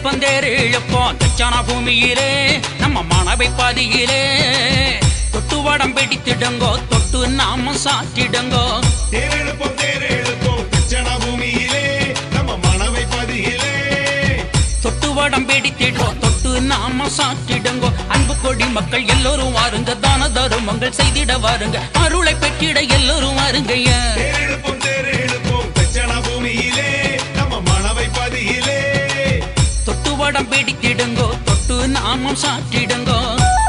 தேரெழுப்பம் தேரெழுப்போம் தச்சான பூமியிலே நம்ம மனவை பாதியிலே தொட்டு வடம் பிடித்திடுங்கோ தொட்டு நாம சாத்திடுங்கோ தேரெழுப்போம் தேரெழுப்போம் தட்சண பூமியிலே நம்ம மனவை பதியிலே தொட்டு வடம் பிடித்திடுங்கோ தொட்டு நாம சாத்திடுங்கோ அன்பு கொடி மக்கள் எல்லோரும் வாருங்க தான தருமங்கள் செய்திட வாருங்க அருளை பெற்றிட எல்லோரும் வாருங்கய்யா தேரெழுப்போம் தேரெழுப்போம் தட்சண பூமியிலே நம்ம மனவை பதியிலே தொட்டு வடம் பிடித்திடுங்கோ தொட்டு நாமம் சாற்றிடுங்கோ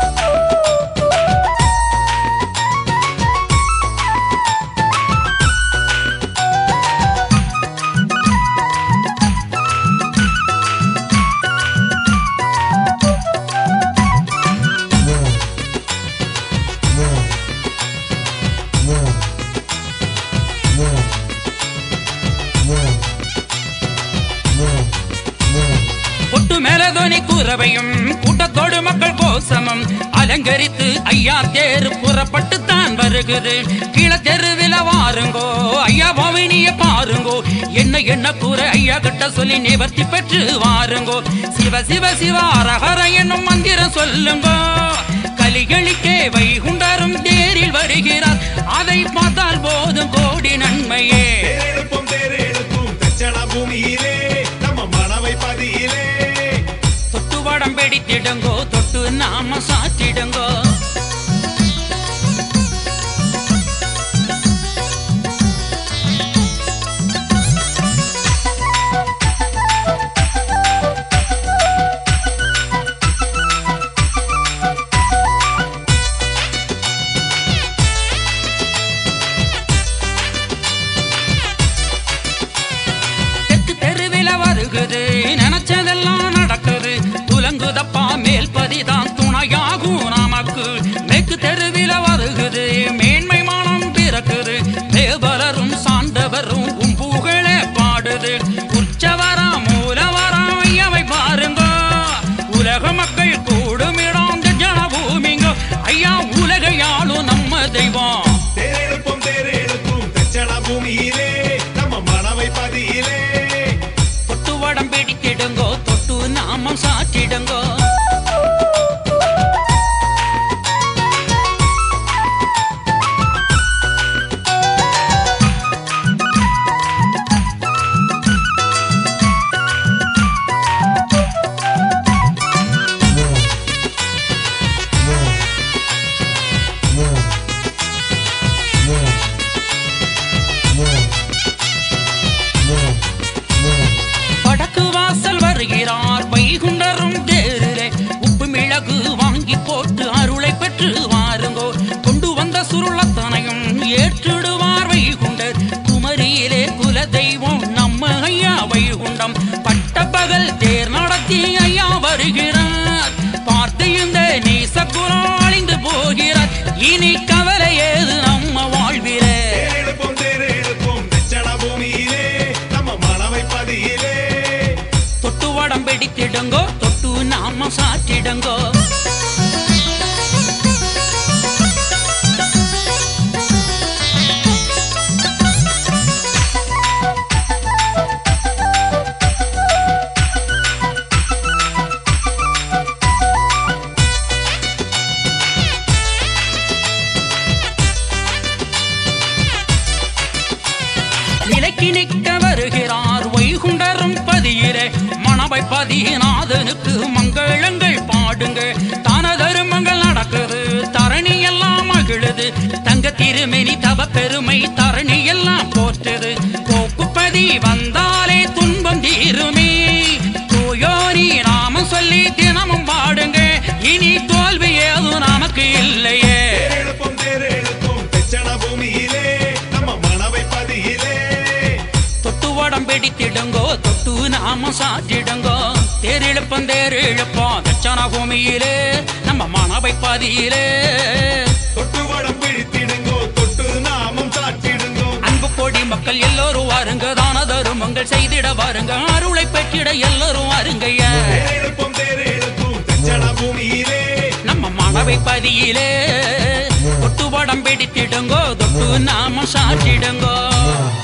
பொட்டு மேலதோனி கூறவையும் கூட்டத்தோடு மக்கள் கோசமும் அலங்கரித்து ஐயா தேர் புறப்பட்டு தான் வருகுது கீழ தெருவில வாருங்கோ ஐயா பவனிய பாருங்கோ என்ன என்ன கூற ஐயா கிட்ட சொல்லி நிவர்த்தி பெற்று வாருங்கோ சிவ சிவ சிவ அரஹர என்னும் மந்திரம் சொல்லுங்கோ கலிகளிக்கே வைகுண்டரும் தேரில் வருகிறார் அதை பார்த்தால் போதும் கோடி நன்மையே தேரெழுப்போம் தேரெழுப்போம் தட்சண பூமியிலே நம்ம மனவை பதியிலே தொட்டு வடம் பிடித்திடுங்கோ தொட்டு நாம சாத்திடுங்கோ தெற்கு தெருவில வருகுது நினைச்சதெல்லாம் நடக்குது துலங்குதப்பா மேல் பதிதான் துணையாகும் நமக்கு மேற்கு தெருவில வருகுது மேன்மை மானம் பிறக்குது தேவலரும் சாண்டவரும் உன் புகழே பாடுது உற்சவரா மூலவரா ஐயாவை பாருங்க உலக மக்கள் கூடுமிடம் ஜனபூமிங்க ஐயா உலகையாளும் நம்ம தெய்வம் தேரெழுப்போம் தேரெழுப்போம் தட்சண பூமியிலே நம்ம மனவை பதியிலே தொட்டு வடம் பிடித்திடுங்கோ தொட்டு நாமம் சாற்றிடுங்கோ வடக்கு வாசல் வருகிறார் வைகுண்டரும் தேரிலே உப்பு மிளகு வாங்கி போட்டு அருளை பெற்று வாருங்கோ கொண்டு வந்த சுருளத்தனையும் ஏற்றிடுவார் வைகுண்டர் குமரியிலே குல தெய்வம் நம்ம ஐயா வைகுண்டம் பட்ட பகல் தேர் நடத்தி ஐயா வருகிறார் பார்த்து இந்த நீசக்குலம் அழிந்து போகிறார் இனி கவலை ஏது நம்ம வாழ்விலே தேரெழுப்போம் தேரெழுப்போம் தட்சண பூமியிலே நம்ம மனவை பதியிலே தொட்டு வடம் பிடித்திடுங்கோ தொட்டு நாம சாற்றிடுங்கோ நிலைக்கு நிற்க வருகிறார் வைகுண்டரும் பதியிலே மணவை பதிநாதனுக்கு மங்களங்கள் பாடுங்க தான தருமங்கள் நடக்குது தரணி எல்லாம் மகிழுது தங்க திருமெனி தவ பெருமை தரணி எல்லாம் போற்றுது கோப்புப்பதி வந்தாலே துன்பம் தீருமே தூயோரி நாம சொல்லி தினமும் பாடுங்க இனி தோல்வி ஏதும் நமக்கு இல்லையே தேரெழுப்போம் தேரெழுப்போம் தட்சண பூமியிலே நம்ம மனவை பதியிலே தொட்டு வடம் பிடித்திடுங்கோ தொட்டு நாம சாத்திடுங்கோ தேரிழுப்பம் தேரிழுப்போம் தச்சன பூமியிலே நம்ம மனவை பதியிலே தொட்டு வடம் பிடித்திடுங்கோ தொட்டு நாமம் சாற்றிடுங்கோ அன்பு கொடி மக்கள் எல்லோரும் வாருங்க தான தருமங்கள் செய்திட வாருங்க அருளை பெற்றிட எல்லோரும் வாருங்கய்யா தேரெழுப்போம் தேரெழுப்போம் தட்சண பூமியிலே நம்ம மனவை பதியிலே தொட்டு வடம் பிடித்திடுங்கோ தொட்டு நாம சாற்றிடுங்கோ